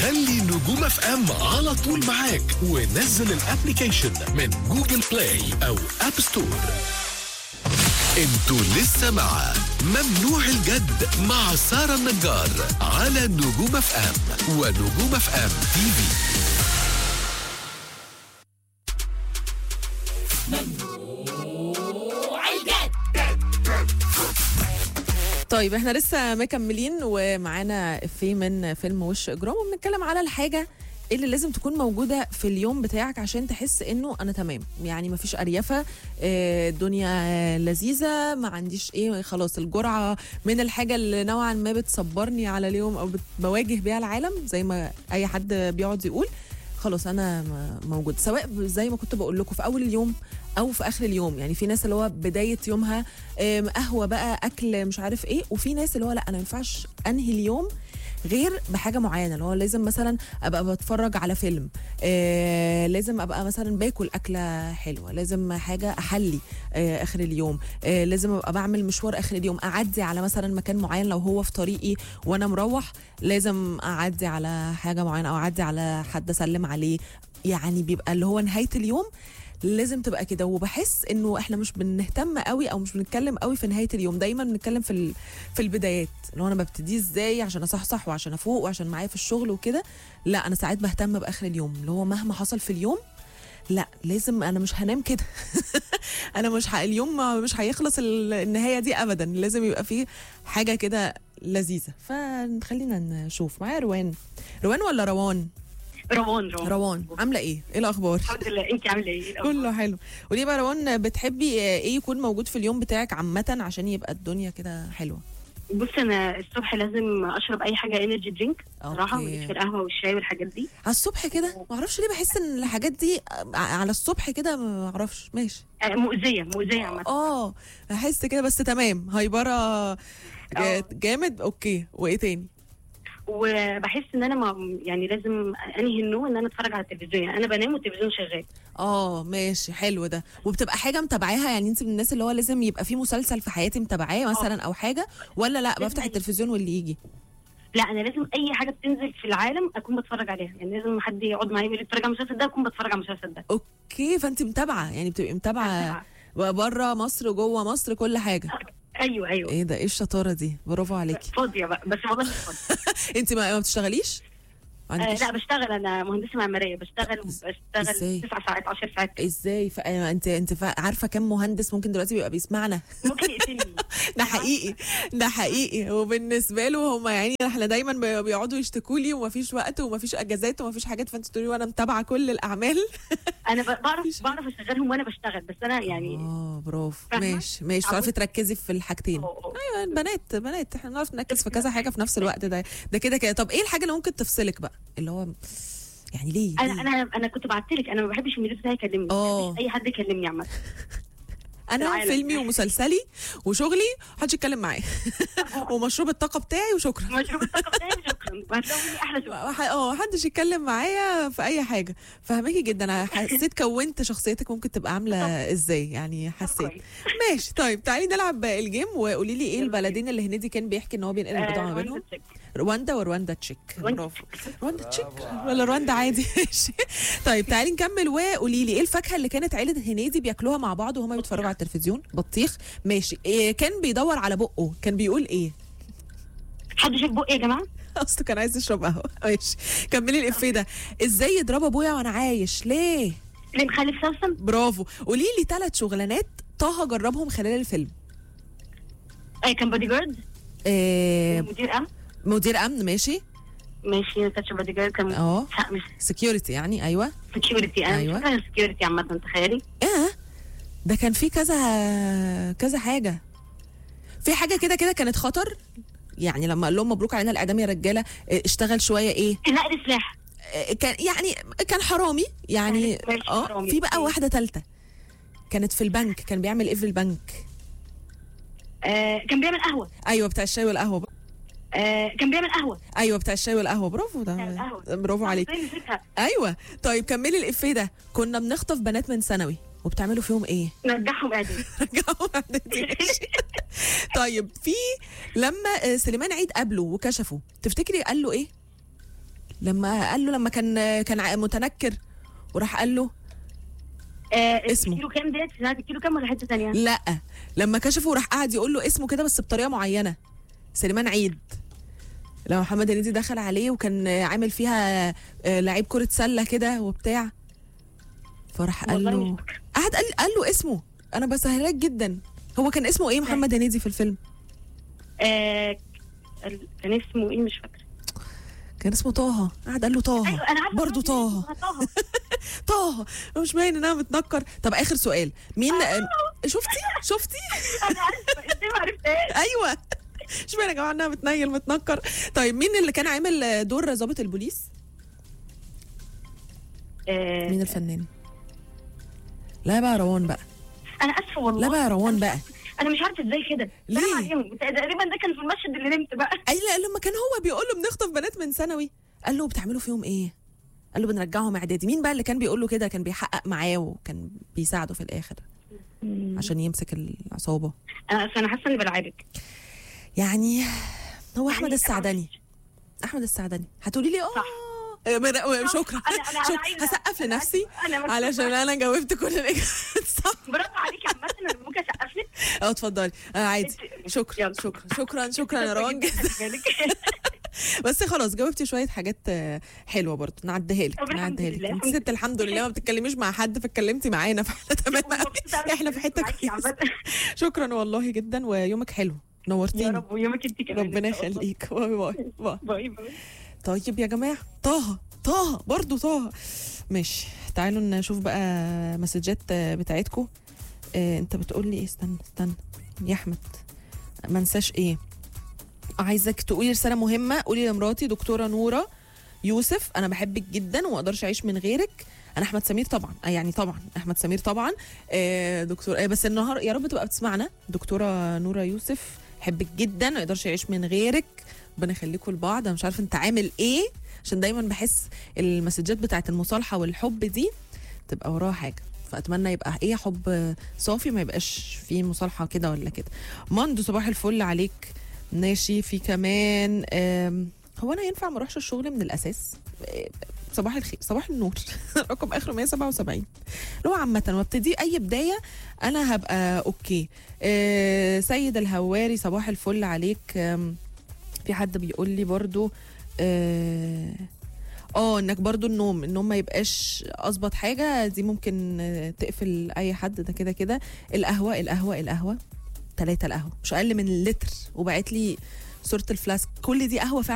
خلي نجوم اف ام على طول معاك ونزل الابليكيشن من جوجل بلاي او اب ستور انتوا لسه مع ممنوع الجد مع سارة النجار على نجوم اف ام ونجوم اف ام تي في طيب احنا لسه مكملين ومعانا افيه من فيلم وش اجرام وبنتكلم على الحاجه اللي لازم تكون موجوده في اليوم بتاعك عشان تحس انه انا تمام يعني مفيش اريفه آه، الدنيا لذيذه ما عنديش ايه خلاص الجرعه من الحاجه اللي نوعا ما بتصبرني على اليوم او بت- بواجه بيها العالم زي ما اي حد بيقعد يقول خلاص انا م- موجود سواء زي ما كنت بقول لكم في اول اليوم او في اخر اليوم يعني في ناس اللي هو بدايه يومها آم، قهوه بقى اكل مش عارف ايه وفي ناس اللي هو لا انا ما ينفعش انهي اليوم غير بحاجه معينه اللي هو لازم مثلا ابقى بتفرج على فيلم آه لازم ابقى مثلا باكل اكله حلوه لازم حاجه احلي آه اخر اليوم آه لازم ابقى بعمل مشوار اخر اليوم اعدي على مثلا مكان معين لو هو في طريقي وانا مروح لازم اعدي على حاجه معينه او اعدي على حد اسلم عليه يعني بيبقى اللي هو نهايه اليوم لازم تبقى كده وبحس انه احنا مش بنهتم قوي او مش بنتكلم قوي في نهايه اليوم دايما بنتكلم في ال- في البدايات اللي هو انا ببتديه ازاي عشان اصحصح وعشان افوق وعشان معايا في الشغل وكده لا انا ساعات بهتم باخر اليوم اللي هو مهما حصل في اليوم لا لازم انا مش هنام كده انا مش ح... اليوم ما- مش هيخلص ال- النهايه دي ابدا لازم يبقى فيه حاجه كده لذيذه فخلينا نشوف معايا روان روان ولا روان روان روان روان عامله ايه ايه الاخبار الحمد لله انت عامله ايه الأخبار؟ كله حلو وليه بقى روان بتحبي ايه يكون موجود في اليوم بتاعك عامه عشان يبقى الدنيا كده حلوه بص انا الصبح لازم اشرب اي حاجه انرجي درينك صراحه أوكي. ماليش في القهوه والشاي والحاجات دي على الصبح كده ما اعرفش ليه بحس ان الحاجات دي ع- على الصبح كده ما اعرفش ماشي آه، مؤذيه مؤذيه عامه اه بحس كده بس تمام هايبره جا- جامد اوكي وايه تاني وبحس ان انا ما يعني لازم انهي النوم ان انا اتفرج على التلفزيون يعني انا بنام والتلفزيون شغال اه ماشي حلو ده وبتبقى حاجه متابعاها يعني انت من الناس اللي هو لازم يبقى في مسلسل في حياتي متابعاه مثلا او حاجه ولا لا لازم بفتح أي- التلفزيون واللي يجي لا انا لازم اي حاجه بتنزل في العالم اكون بتفرج عليها يعني لازم حد يقعد معايا يقول لي اتفرج على المسلسل ده اكون بتفرج على المسلسل ده اوكي فانت متابعه يعني بتبقي متابعه بره مصر جوه مصر كل حاجه ايوه ايوه ايه ده ايه الشطاره دي برافو عليكي فاضيه بقى بس والله مش فاضيه انت ما, ما بتشتغليش ما آه عندكيش- لا بشتغل انا مهندسه معماريه بشتغل إزاي؟ بشتغل تسع ساعات 10 ساعات ازاي ف... آه، انت انت فا- عارفه كم مهندس ممكن دلوقتي بيبقى بيسمعنا ممكن يقتلني ده حقيقي ده حقيقي وبالنسبه له هم يعني احنا دايما بي- بيقعدوا يشتكوا لي ومفيش وقت ومفيش اجازات ومفيش حاجات فانت تقولي وانا متابعه كل الاعمال انا ب- بعرف بعرف اشغلهم وانا بشتغل بس انا يعني اه برافو فاهمة؟ ماشي ماشي عبود. تعرفي تركزي في الحاجتين أه، أه. ايوه البنات بنات احنا نعرف نركز في كذا حاجه في نفس الوقت ده ده كده كده طب ايه الحاجه اللي ممكن تفصلك بقى اللي هو يعني ليه انا ليه؟ انا انا كنت بعت لك انا ما بحبش المدير بتاعي يكلمني ما أه. بحبش اي حد يكلمني عامه انا العالم. فيلمي ومسلسلي وشغلي محدش يتكلم معايا ومشروب الطاقه بتاعي وشكرا مشروب الطاقه بتاعي شكرا وهتلاقوا مني احلى شغل ح- اه محدش يتكلم معايا في اي حاجه فهماكي جدا انا حسيت كونت شخصيتك ممكن تبقى عامله ازاي يعني حسيت كويس. ماشي طيب تعالي نلعب الجيم وقولي لي ايه البلدين اللي هنيدي كان بيحكي ان هو بينقل البضاعه ما آه، بينهم وانت تشيك. رواندا ورواندا تشيك رواندا برافو رواندا تشيك ولا رواندا عادي ماشي طيب تعالي نكمل وقولي لي ايه الفاكهه اللي كانت عيله هنيدي بياكلوها مع بعض وهما بيتفرجوا على التلفزيون بطيخ ماشي إيه كان بيدور على بقه كان بيقول ايه حد شاف بقي يا جماعه اصله كان عايز يشرب قهوه ماشي كملي الافيه ده ازاي يضرب ابويا وانا عايش ليه اللي مخلف سوسن برافو قولي لي ثلاث شغلانات طه جربهم خلال الفيلم آه كان بودي جارد إيه مدير امن مدير امن ماشي ماشي ما كانش بودي جارد كان اه لا، مش سكيورتي يعني ايوه سكيورتي انا أيوة. مش فاكره سكيورتي عامه تخيلي ايه ده كان في كذا كذا حاجه في حاجه كده كده كانت خطر يعني لما قال لهم مبروك علينا الاعدام يا رجاله إيه، اشتغل شويه ايه نقل سلاح إيه، كان يعني كان حرامي يعني ماشي، اه حرامي. في بقى أوكي. واحده ثالثه كانت في البنك كان بيعمل ايه في البنك آه كان بيعمل قهوه ايوه بتاع الشاي والقهوه بقى. آه كان بيعمل قهوه ايوه بتاع الشاي والقهوه برافو بتاع ده القهوة. برافو عليك إزاي نسيتها؟ ايوه طيب كملي الافيه ده كنا بنخطف بنات من ثانوي وبتعملوا فيهم ايه نرجعهم اعدادي رجعوا إعدادي، ماشي. طيب في لما آه، سليمان عيد قابله وكشفه تفتكري قال له ايه لما قال له لما كان كان ع- متنكر وراح قال له آه اسمه. الكيلو كام ديت ساعة الكيلو كام ولا حته ثانيه لا لما كشفه وراح قعد يقول له اسمه كده بس بطريقه معينه سليمان عيد لما محمد هنيدي دخل عليه وكان عامل فيها آه، لعيب كرة سلة كده وبتاع فراح قال والله له مش فاكرة. قعد قال, قال له اسمه انا بسهلك جدا هو كان اسمه ايه محمد هنيدي في الفيلم آه ال- كان اسمه ايه مش فاكره كان اسمه طه قعد قال له طه ايوه انا عارفه برضه طه طه طه مش باين انها متنكر طب اخر سؤال مين آه، شفتي شفتي انا عارفه ازاي ما عرفتهاش ايوه مش باين يا جماعه انها بتنيل متنكر طيب مين اللي كان عامل دور ضابط البوليس آه مين الفنان لا بقى روان بقى انا اسفه والله لا بقى روان بقى انا مش عارفه ازاي كده ليه؟ سلام عليهم تقريبا ده كان في المشهد اللي نمت بقى اي لا لما كان هو بيقول له بنخطف بنات من ثانوي قال له بتعملوا فيهم ايه قال له بنرجعهم اعدادي مين بقى اللي كان بيقول له كده كان بيحقق معاه وكان بيساعده في الاخر عشان يمسك العصابه انا أصل انا حاسه اني بلعبك يعني هو احمد يعني السعدني احمد السعدني هتقولي لي اه صح. آه، من- آه، شكرا أنا- أنا- أنا شكرا عايزة- هسقف لنفسي أنا مكسوفة. علشان انا جاوبت كل الاجابات صح برافو عليكي عامه انا ممكن اسقف لك اه اتفضلي آه عادي انت- شكرا يلا. شكرا شكرا شكرا يا روان جدا بالك. بس خلاص جاوبتي شويه حاجات آه، حلوه برضه نعديها لك طب الحمد نعديها لك لله، انت الحمد ست الحمد لله ما بتتكلميش مع حد فاتكلمتي معانا فاحنا تمام قوي ومبسوطة أوي احنا في حته معاكي كويسه عامة. شكرا والله جدا ويومك حلو يا نورتيني رب ويومك انت كمان ربنا إن شاء الله. يخليك باي باي باي باي باي طيب يا جماعه طه طه برضو طه ماشي تعالوا نشوف بقى مسجات آه، بتاعتكم آه انت بتقول لي ايه استنى استنى يا احمد ما انساش ايه عايزك تقولي رساله مهمه قولي لمراتي دكتوره نوره يوسف انا بحبك جدا وما اقدرش اعيش من غيرك انا احمد سمير طبعا آه يعني طبعا احمد سمير طبعا آه دكتور آه بس النهار يا رب تبقى بتسمعنا دكتوره نوره يوسف بحبك جدا ما يقدرش يعيش من غيرك ربنا يخليكم لبعض انا مش عارفه انت عامل ايه عشان دايما بحس المسجات بتاعت المصالحه والحب دي تبقى وراها حاجه فاتمنى يبقى ايه حب صافي ما يبقاش فيه مصالحه كده ولا كده مندو صباح الفل عليك ماشي في كمان آم، هو انا ينفع ما اروحش الشغل من الاساس آه، صباح الخير صباح النور رقم اخره 177 اللي هو عامه وابتدي اي بدايه انا هبقى اوكي آه، سيد الهواري صباح الفل عليك آم، في حد بيقول لي برضو اه آه، انك برضو النوم النوم ما يبقاش اظبط حاجه دي ممكن آه، تقفل اي حد ده كده كده القهوه القهوه القهوه ثلاثة القهوه مش اقل من لتر وبعت لي صوره الفلاسك كل دي قهوه فعلا